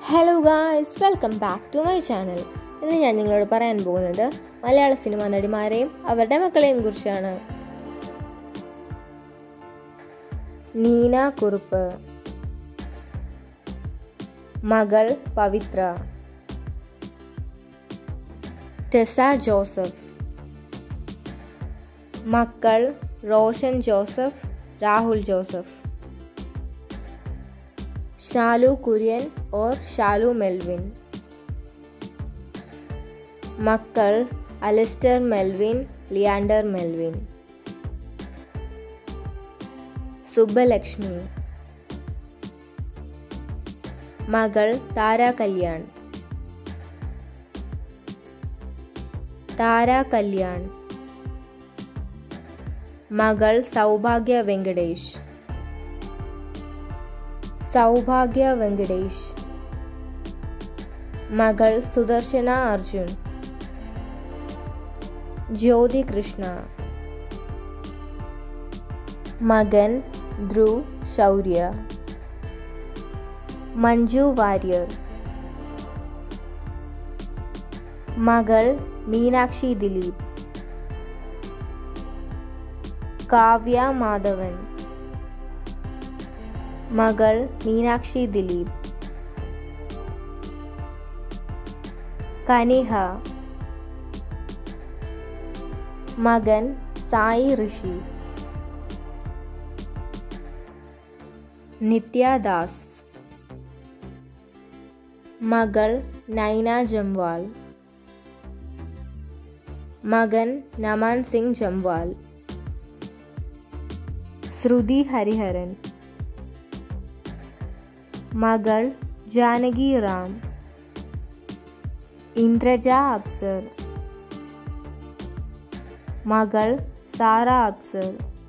hello guys welcome back to my channel ഇന്ന് ഞാൻ നിങ്ങളോട് പറയാൻ പോകുന്നത് മലയാള സിനിമാ നടിമാരെയും അവരുടെ മക്കളെയും കുറിച്ചാണ് നീന കുറുപ്പ് മകൾ പവിത്ര ടെസ ജോസഫ് മക്കൾ റോഷൻ ജോസഫ് രാഹുൽ ജോസഫ് ഷാലു കുര്യൻ ഓർ ഷാലു മെൽവിൻ മക്കൾ അലിസ്റ്റർ മെൽവിൻ ലിയാൻഡർ മെൽവിൻ സുബ്ബലക്ഷ്മി മകൾ താര കല്യാൺ താര കല്യാൺ മകൾ സൗഭാഗ്യ വെങ്കടേഷ് സൗഭാഗ്യ വെങ്കടേഷ് മകൾ സുദർശന അർജുൻ ജ്യോതി കൃഷ്ണ മകൻ ധ്രുവ് ശൗര്യ മഞ്ജു വാര്യർ മകൾ മീനാക്ഷി ദിലീപ് കാവ്യ മാധവൻ മകൾ മീനാക്ഷി ദിലീപ് കനിഹ മകൻ സായി ഋഷി നിത്യദാസ് മകൾ നൈന ജംവാൾ മകൻ നമാൻ സിംഗ് ജംവാൾ ശ്രുതി ഹരിഹരൻ മകൾ ജാനകി റാം ഇന്ദ്രജ അബ്സർ മകൾ Sara Absar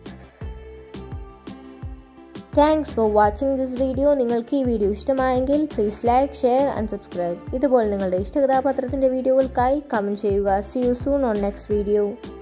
thanks for watching this video നിങ്ങൾക്ക് ഈ വീഡിയോ ഇഷ്ടമായെങ്കിൽ please like share and subscribe ഇതുപോലെ നിങ്ങളുടെ ഇഷ്ടകഥാപാത്രത്തിൻ്റെ വീഡിയോകൾക്കായി കമൻറ്റ് ചെയ്യുക see you soon on next video